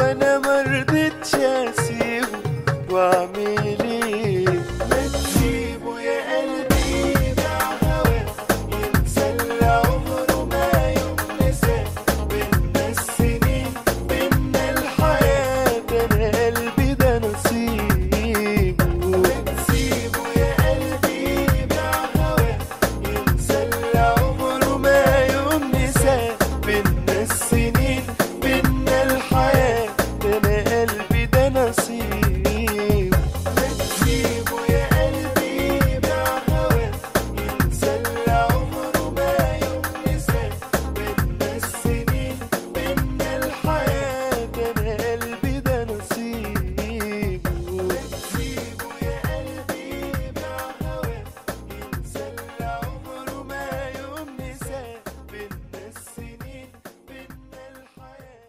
وانا مرضتش اسيبه واعمل ايه ما تسيبه يا قلبي ده هوا ينسى اللي عمره ما يوم نساه بينا السنين بينا الحياة انا قلبي ده نصيبه ما تسيبه يا قلبي ده هوا ينسى اللي عمره ما يوم نساه بينا السنين بينا الحياة انا قلبي ده نصيبه ما تسيبه يا قلبي ده هوا ينسى اللي عمره ما يوم نساه بينا السنين بينا الحياة انا قلبي ده نصيبه ما تسيبه يا قلبي ده هوا ينسى اللي عمره ما يوم نساه بينا السنين بينا الحياة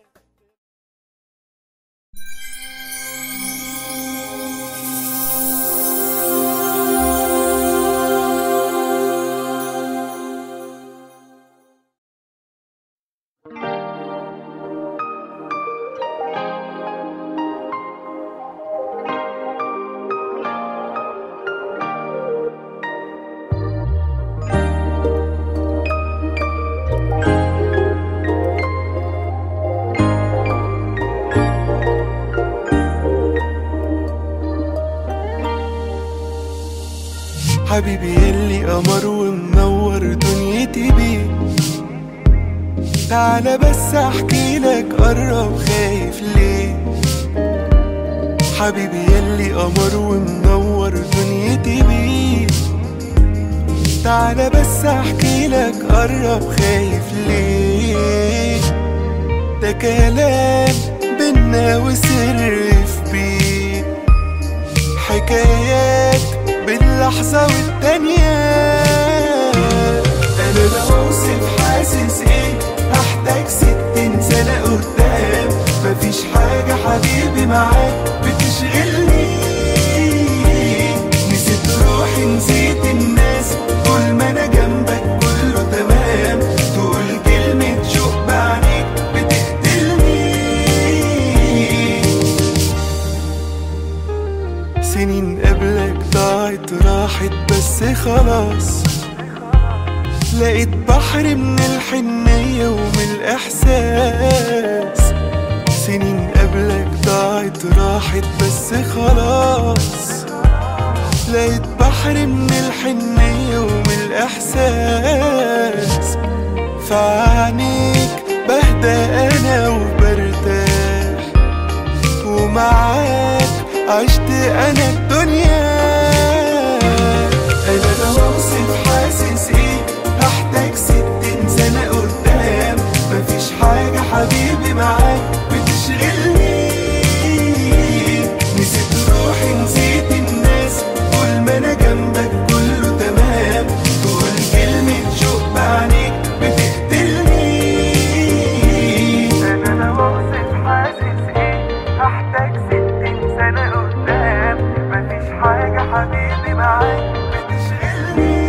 حبيبي يلي قمر ومنور دنيتي بيه تعالى بس احكي لك قرب خايف ليه حبيبي يلي قمر ومنور دنيتي بيه تعالى بس احكي لك قرب خايف ليه ده كلام بينا وسر في بيه حكايات باللحظة والتانية أنا لو أوصف حاسس إيه هحتاج ستين سنة قدام مفيش حاجة حبيبي معاك بتشغلني نسيت روحي نسيت الناس طول ما أنا جنبك كله تمام تقول كلمة شوق بعينيك بتقتلني سنين قبلك ضاعت راحت بس خلاص لقيت بحر من الحنية ومن الإحساس سنين قبلك ضاعت راحت بس خلاص لقيت بحر من الحنية ومن الإحساس فعنيك بهدى أنا وبرتاح ومعاك عشت انا الدنيا انا لو اوصف حاسس ايه هحتاج ستين سنة قدام مفيش حاجة حبيبي معاك بتشغلني نسيت روحي نسيت الناس طول ما انا جنبك كله تمام تقول كلمة شوق بعينيك بتقتلني انا لو اوصف حاسس ايه هحتاج ستين سنة قدام مفيش حاجة حبيبي معاك بتشغلني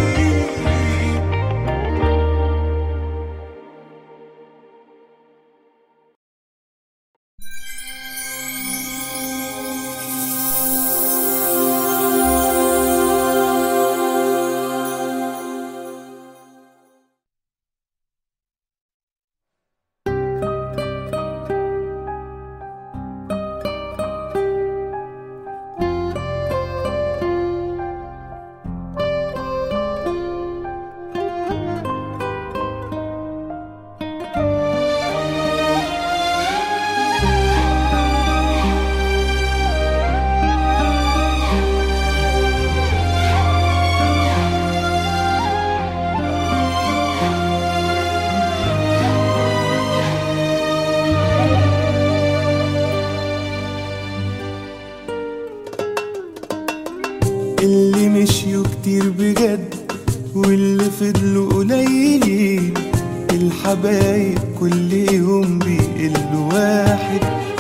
اللي مشيوا كتير بجد واللي فضلوا قليلين الحبايب كل يوم بيقلوا واحد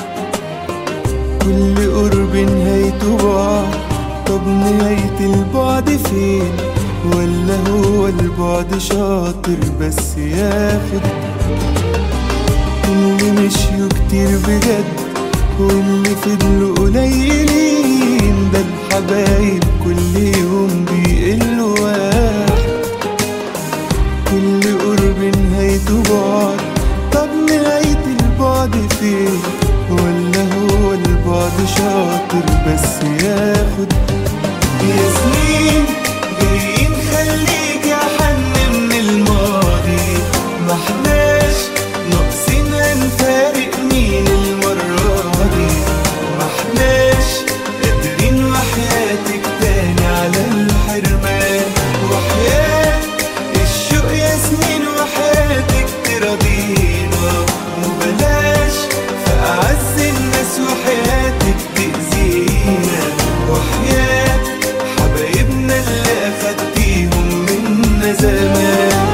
كل قرب نهايته بعد طب نهاية البعد فين ولا هو البعد شاطر بس ياخد اللي مشيوا كتير بجد واللي فضلوا قليلين ده الحبايب كل يوم بيقلوا واحد كل قرب نهايته بعد طب نهاية البعد فين ولا هو البعد شاطر بس ياخد يا سنين جايين خليك يا حن من الماضي ما احناش ناقصين هنفارق مين المرة دي ما احناش قادرين وحياتك تاني على الحرمان وحياة الشوق يا سنين وحياتك تراضينا وبلاش في أعز الناس وحياتك تأذينا وحياة حبايبنا اللي أخدتيهم منا زمان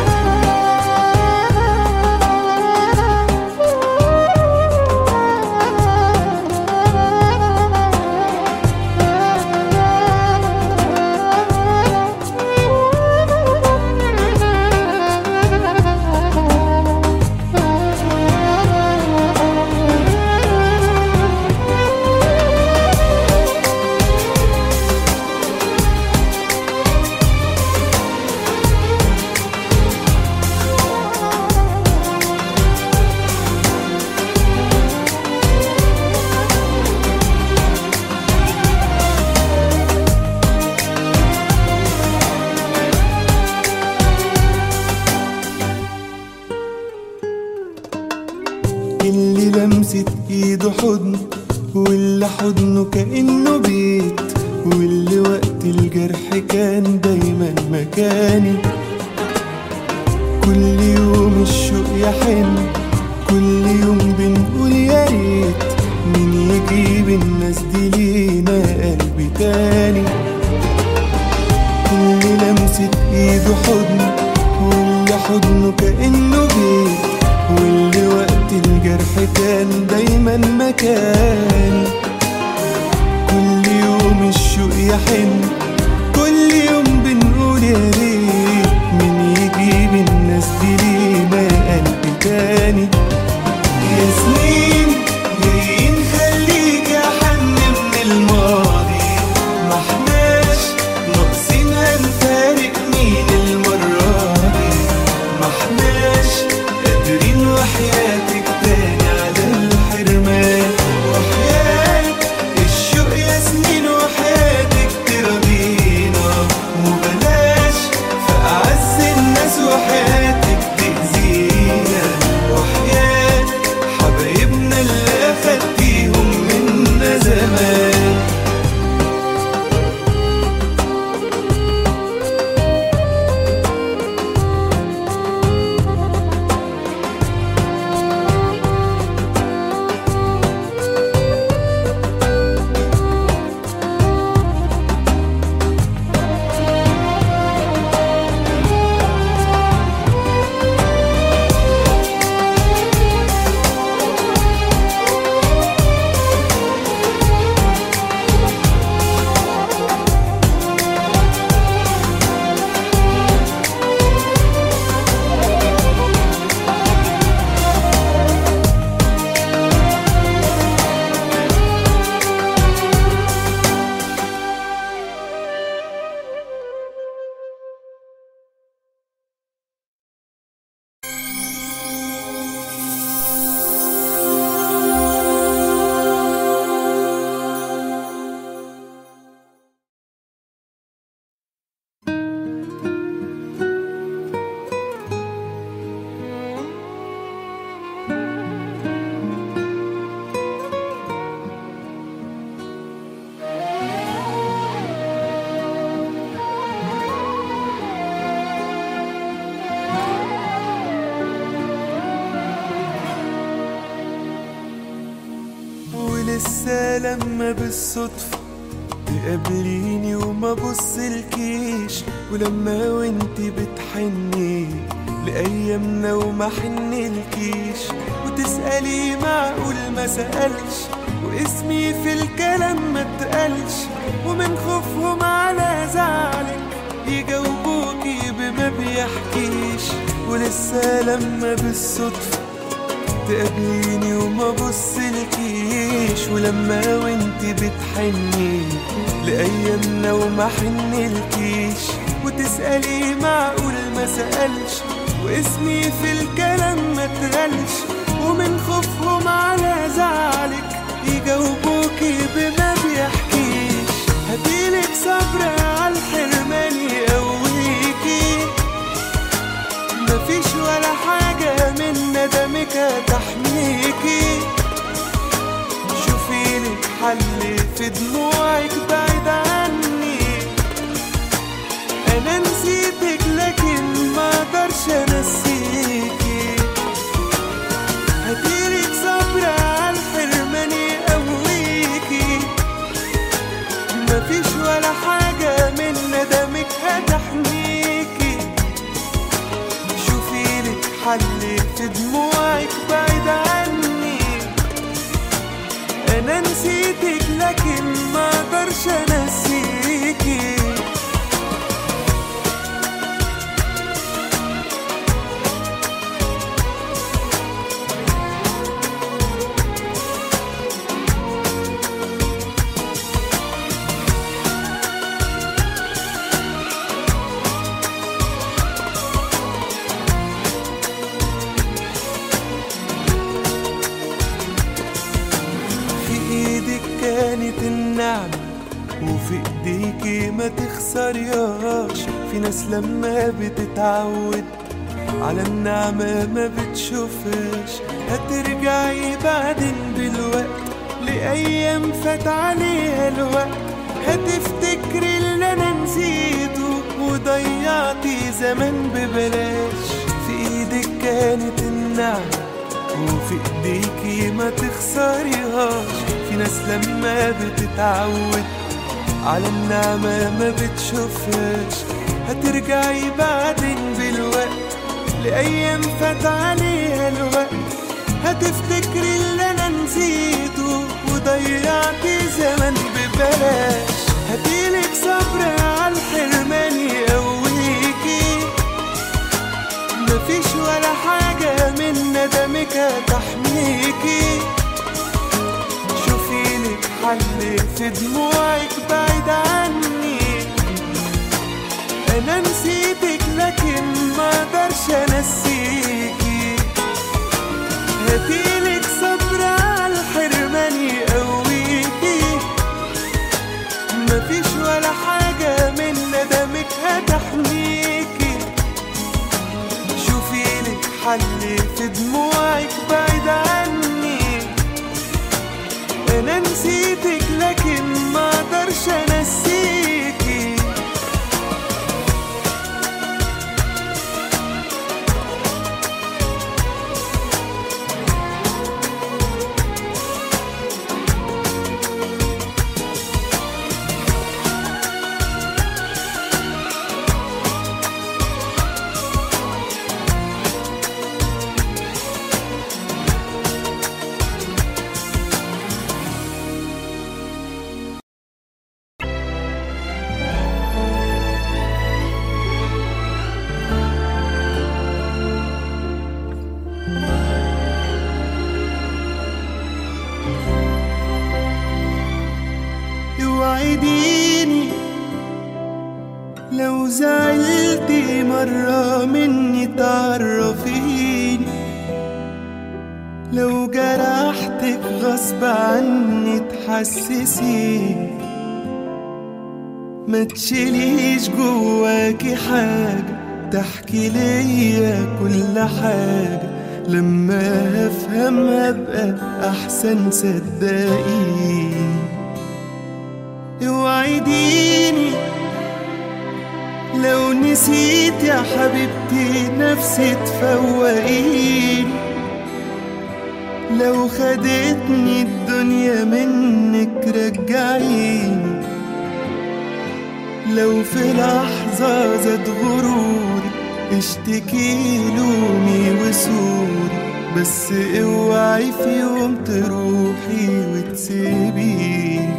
اللي لمست ايده حضن واللي حضنه كأنه بيت واللي وقت الجرح كان دايما مكاني كل يوم الشوق يحن كل يوم بنقول يا ريت مين يجيب الناس دي لينا قلبي تاني اللي لمست ايده حضن واللي حضنه كأنه بيت واللي وقت الجرح كان دايما مكاني كل يوم الشوق يحن كل يوم بنقول يا ريت مين يجيب الناس دي لينا قلبي تاني يا سنين جايين خليك يا حن من الماضي ما احناش ناقصين هنفارق مين المرة دي ما احناش قادرين وحياتك تاني على الحرمان وحياة الشوق يا سنين وحياتك تراضينا وبلاش في أعز الناس وحياتك تأذينا وحياة حبايبنا اللي أخدتيهم منا زمان ولسه لما بالصدفة تقابليني وما بصلكيش ولما وانتي بتحني لأيامنا وما حنلكيش وتسألي معقول ما سألش واسمي في الكلام ما اتقالش ومن خوفهم على زعلك يجاوبوكي بما بيحكيش ولسه لما بالصدفة تقابليني وما بصلكيش ولما وانت بتحني لأيامنا وما حنلكيش وتسألي معقول ما سألش واسمي في الكلام ما اتقالش ومن خوفهم على زعلك يجاوبوكي بما بيحكيش هديلك صبر على الحرمان يقويكي مفيش ولا حاجة من ندمك هتحميكي شوفي لك حل في دموعك بعيد عني انا نسيتك لكن ما اقدرش انسيكي هديلك صبر على الحرمان يقويكي مفيش ولا حاجة من ندمك هتحميكي شوفي لك حل في دموعك بعيد عني انا نسيتك لكن ما اقدرش انسيكي في ايدك كانت النعمة وفي ايديكي ما تخسرياش في ناس لما بتتعود على النعمة ما بتشوفهاش هترجعي بعدين بالوقت لأيام فات عليها الوقت هتفتكري اللي أنا نسيته وضيعتي زمان ببلاش في ايدك كانت النعمة وفي ايديكي ما تخسريهاش في ناس لما بتتعود على النعمة ما بتشوفهاش هترجعي بعدين بالوقت لأيام فات عليها الوقت هتفتكري اللي أنا نسيته وضيعتي زمن ببلاش هديلك صبر على الحرمان يقويكي مفيش ولا حاجة من ندمك هتحميكي شوفي لك حل في دموعك بعيد عني انا نسيتك لكن ما اقدرش انسيكي هديلك صبر على الحرمان يقويكي مفيش ولا حاجة من ندمك هتحميكي شوفي لك حل في دموعك بعيد عني انا نسيتك لكن ما اقدرش انسيكي اوعديني لو زعلتي مرة مني تعرفيني لو جرحتك غصب عني تحسسيني ما تشيليش جواكي حاجة تحكي ليا كل حاجة لما افهم ابقى احسن صدقيني اوعديني لو نسيت يا حبيبتي نفسي تفوقيني لو خدتني الدنيا منك رجعيني لو في لحظة زاد غروري اشتكي لومي وسوري بس اوعي في يوم تروحي وتسيبيني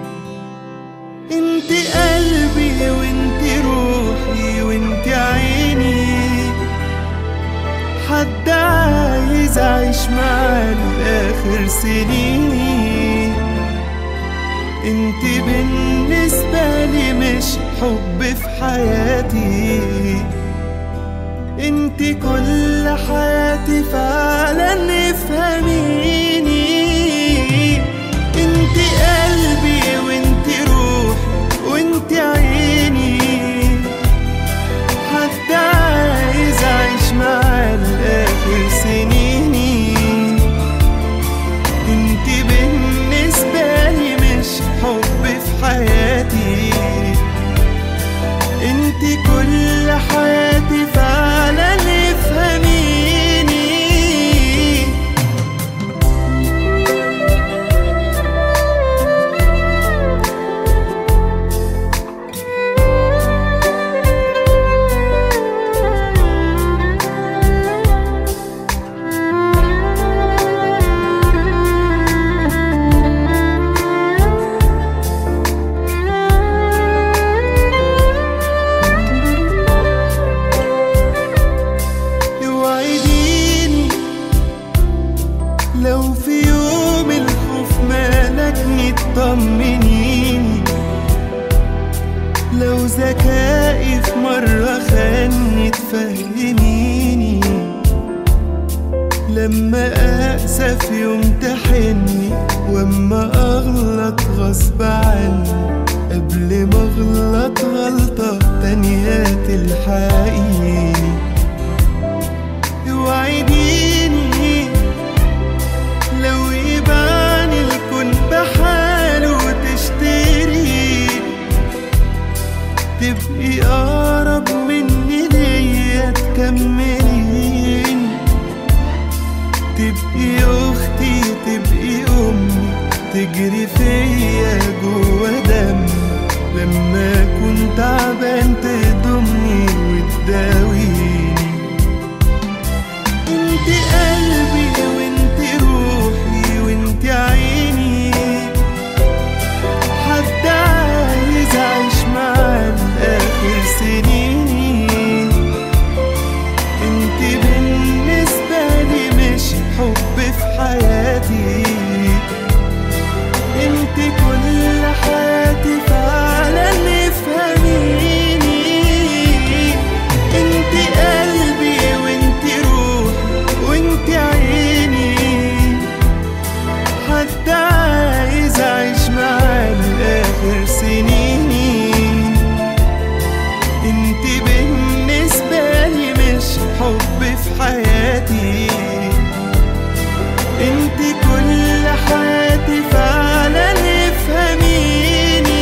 انت قلبي وانت روحي وانت عيني حد عايز اعيش أعيش معاه لآخر سنيني انت بالنسبة لي مش حب في حياتي انت كل حياتي فعلا افهميني انت قلبي وانت روحي وانت عيني حتى عايز اعيش معاه لاخر سنيني انت بالنسبة لي مش حب في حياتي انت كل حياتي فعلا افهميني اوعديني لو في يوم الخوف مالكني تطمنيني لو ذكائي في مرة خاني تفهميني لما أقسى في يوم تحني واما أغلط غصب عني قبل ما أغلط غلطة تانية تلحقيني توعديني لو يبان الكون بحاله وتشتري تبقي أقرب مني ليا تكملين تبقي أختي تبقي أمي تجري فيا جوا دمي لما أكون تعبان تضمني وتداويني انت قلبي وانت روحي وانت عيني حتى عايز اعيش معاه لاخر سنيني انت بالنسبة لي مش حب في حياتي انت كل حياتي فعلا افهميني انت قلبي وانت روحي وانت عيني حتى عايز اعيش معاه لاخر سنيني انت بالنسبة لي مش حب في حياتي انت كل حياتي فعلا افهميني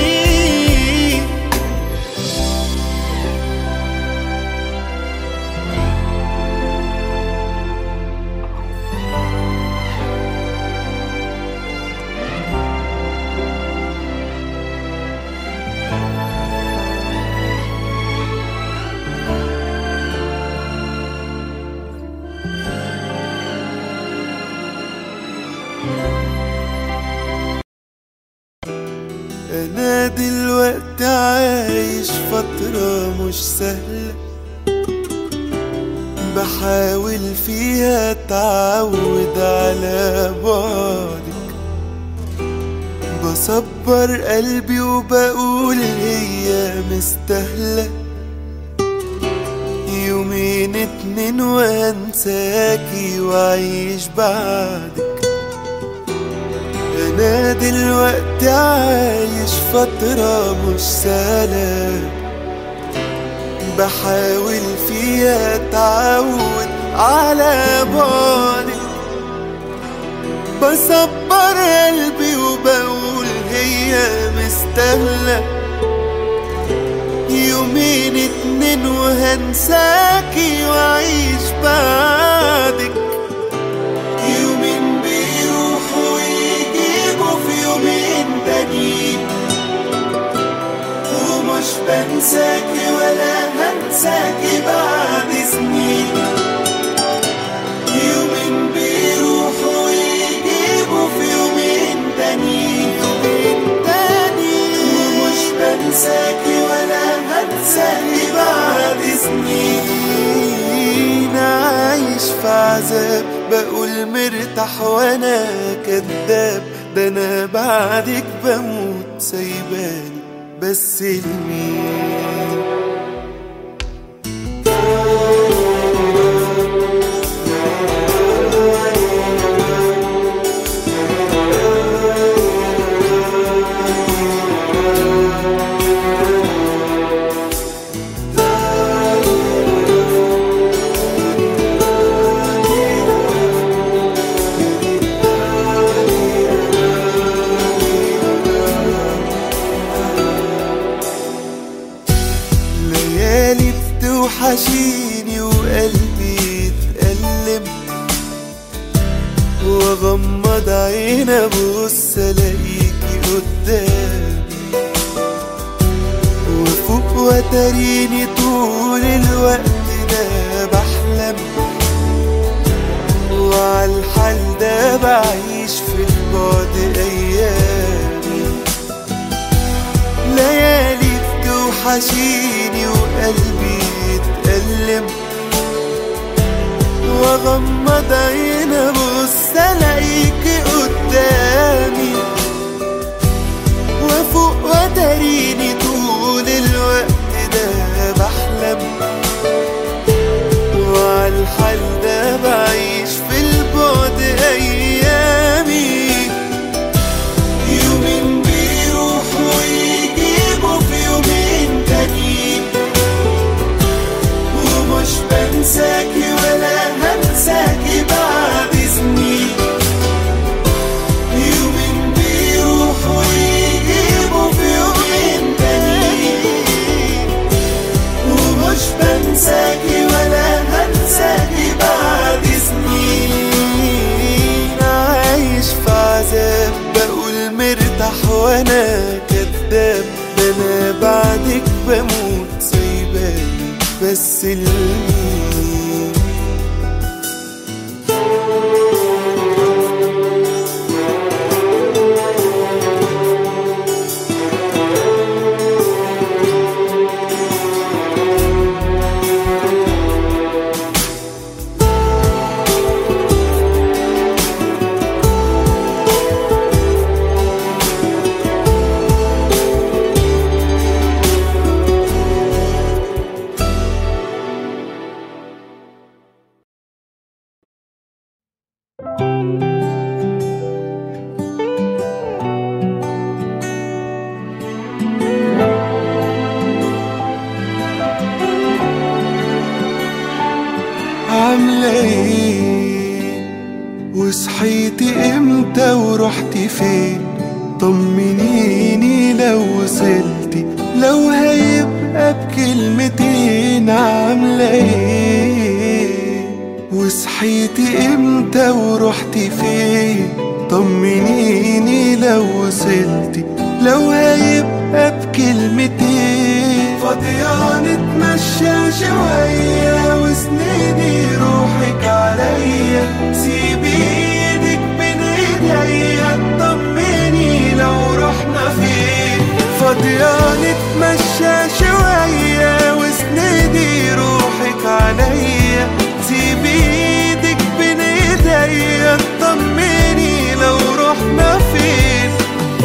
أنا دلوقتي عايش فترة مش سهلة بحاول فيها اتعود على بعدك بصبر قلبي وبقول هي مستاهلة يومين اتنين وانساكي واعيش بعدك انا دلوقتي عايش فترة مش سهلة بحاول فيها اتعود على بعدك بصبر قلبي وبقول هي مستاهلة يومين اتنين وهنساكي واعيش بعدك يومين بيروحوا ويجيبوا في يومين تانيين ومش بنساكي ولا هنساكي بعد سنين يومين بيروحوا ويجيبوا في يومين تانيين يومين تانيين ومش بنساكي ولا هنساكي بعد سنين عايش في عذاب بقول مرتاح وانا كذاب ده انا بعدك بموت سايباني بس لمين ليالي بتوحشيني وقلبي يتألم واغمض عيني ابص الاقيكي قدامي وفوق وتريني طول الوقت ده بحلم وعالحال ده بعيش في البعد ايامي ليالي بتوحشيني وقلبي يتألم واغمض عيني ابص الاقيكي قدامي وفوق وتريني طول الوقت ده بحلم وعالحال ده بعيش في البعد ايامي يومين بيروحوا ويجيبوا في يومين تانيين ومش بنساكي ولا هنساكي بعد سنين يومين بيروحوا ويجيبوا في يومين تانيين ومش بنساكي ولا هنساكي بعد سنين عايش في عذاب بقول مرتاح وانا كذاب ده انا بعدك بموت سايباني بس لمين عاملة ايه وصحيتي امتى ورحتي فين طمنيني لو وصلتي لو هيبقى بكلمتين عاملة ايه وصحيتي امتى ورحتي فين طمنيني لو وصلتي لو هيبقى بكلمتين فاضية نتمشى شوية واسندي روحك عليا سيبي ايدك بين ايديا طمني لو رحنا فين فاضية نتمشى شوية واسندي روحك عليا سيبي ايدك بين ايديا طمني لو رحنا فين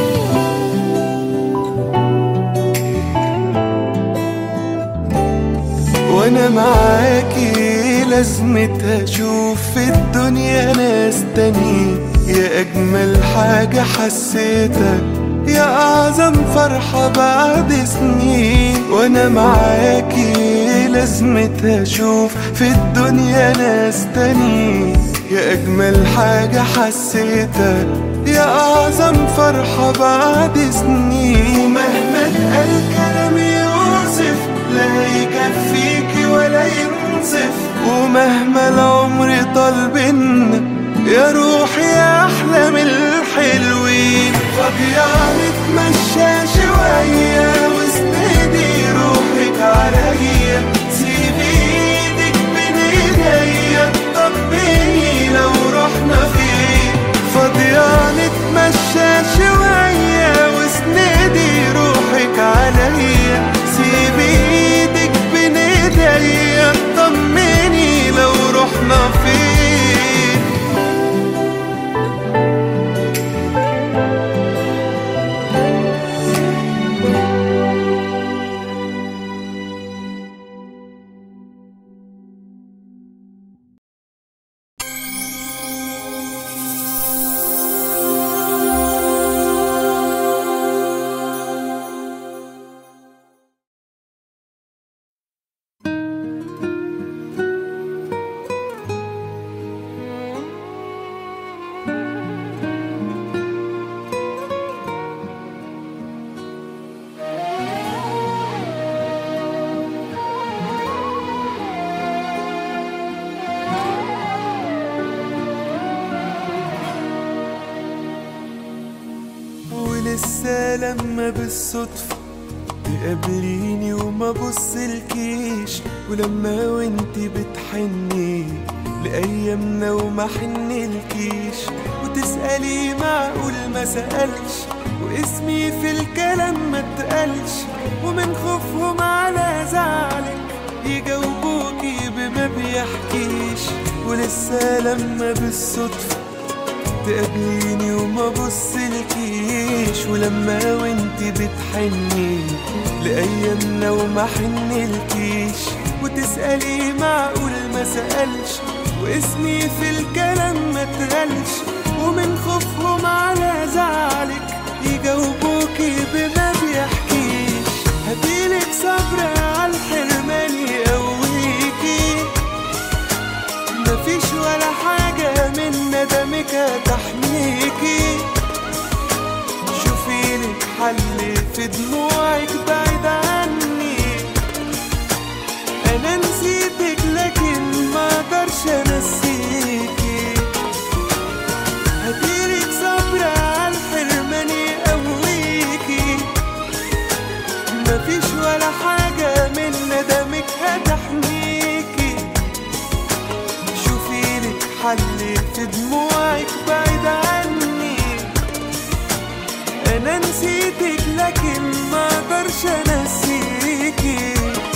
وانا معاكي لازمتها اشوف في الدنيا ناس تانيين يا اجمل حاجة حسيتها يا اعظم فرحة بعد سنين وانا معاكي لازمتها اشوف في الدنيا ناس تانيين يا اجمل حاجة حسيتها يا اعظم فرحة بعد سنين ومهما اتقال كلام يوصف لا يكفيكي ولا ينصف ومهما العمر طال بينا يا روحي يا احلى من الحلوين فاضية نتمشى شوية واسندي روحك عليا سيبي ايدك بين ايديا طمني لو رحنا فين فاضية نتمشى شوية واسندي روحك عليا سيبي ايدك بين ايديا طمني لو رحنا فين ولسه لما بالصدفة تقابليني وما بصلكيش ولما وانتي بتحني لأيامنا وما حنلكيش وتسألي معقول ما سألش واسمي في الكلام ما اتقالش ومن خوفهم على زعلك يجاوبوكي بما بيحكيش ولسه لما بالصدفة تقابليني وما بصلكيش ولما وانتي بتحني لأيامنا وما حنلكيش وتسألي معقول ما سألش واسمي في الكلام ما اتقالش ومن خوفهم على زعلك يجاوبوكي بما بيحكيش هديلك صبر على الحرمان يقويكي مفيش ولا حاجة من ندمك هتحميكي شوفي لك حل في دموعك بعيد عني انا نسيتك لكن ما اقدرش انسيكي هديلك صبر على الحرمان يقويكي مفيش ولا حاجة من ندمك هتحميكي شوفي لك حل في دموعك بعيد عني انا نسيتك لكن ما اقدرش انسيكي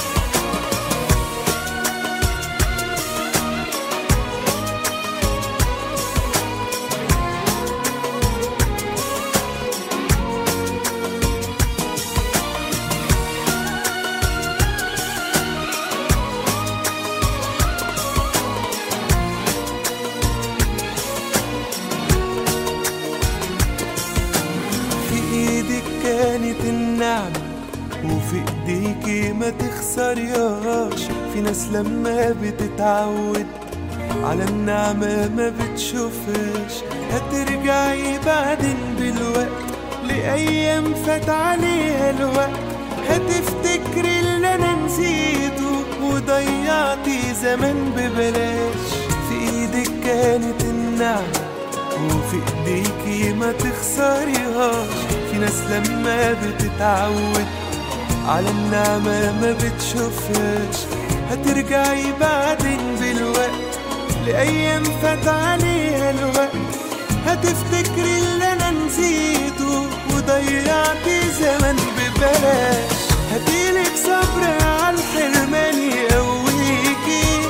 في ايدك كانت النعمة وفي ايديكي ما تخسرياش في ناس لما بتتعود على النعمة ما بتشوفش هترجعي بعدين بالوقت لأيام فات عليها الوقت هتفتكري اللي أنا نسيته وضيعتي زمان ببلاش في ايدك كانت النعمة وفي ايديكي ما تخسريهاش في ناس لما بتتعود على النعمة ما بتشوفهاش هترجعي بعدين بالوقت لأيام فات عليها الوقت هتفتكري اللي أنا نسيته وضيعتي زمن ببلاش هديلك صبر على الحرمان يقويكي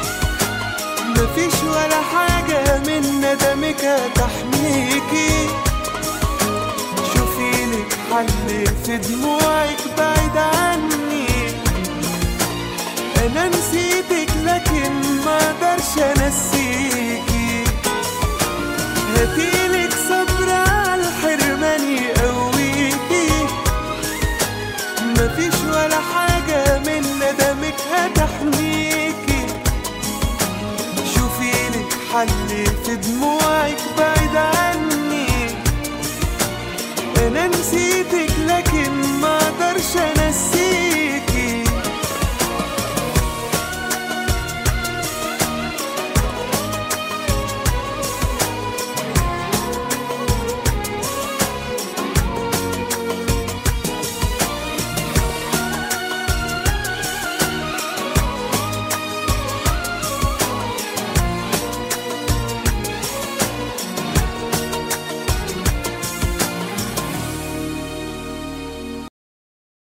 مفيش ولا حاجة من ندمك هتحميكي شوفي لك حل في دموعك بعيد عني انا نسيتك لكن ما اقدرش انسيكي هديلك صبر على الحرمان يقويكي مفيش ولا حاجة من ندمك هتحميكي شوفي لك حل في دموعك بعيد عني انا نسيتك لكن ما اقدرش انسيك